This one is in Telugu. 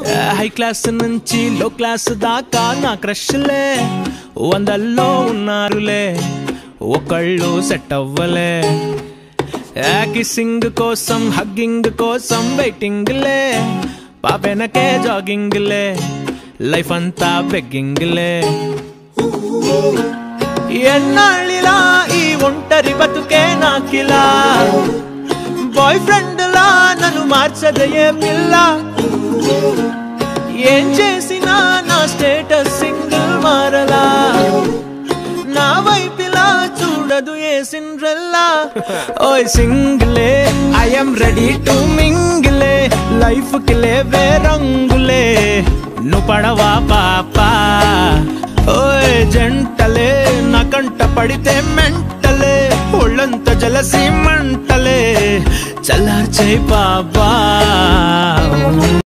హై క్లాస్ నుంచి లో క్లాస్ దాకా నా క్రష్లే వందల్లో ఉన్నారులే ఒకళ్ళు సెట్ అవ్వలే కిస్సింగ్ కోసం హగ్గింగ్ కోసం వెయిటింగ్ లే పాపెనకే జాగింగ్ లే లైఫ్ అంతా బెగ్గింగ్ లే ఎన్నాళ్ళిలా ఈ ఒంటరి బతుకే నాకిలా బాయ్ ఫ్రెండ్ లా నన్ను మార్చదయే పిల్ల ఏం చేసినా నా స్టేటస్ సింగిల్ మారలా నా వైపిలా చూడదు ఏ సిండ్రెల్లా ఓయ్ సింగిలే ఐఎమ్ రెడీ టు మింగిలే లైఫ్ కి లేవే రంగులే నువ్వు పడవా పాపా ఓయ్ జంటలే నా కంట పడితే మెంటలే ఒళ్ళంత జలసి మంటలే చల్లార్చే బాబా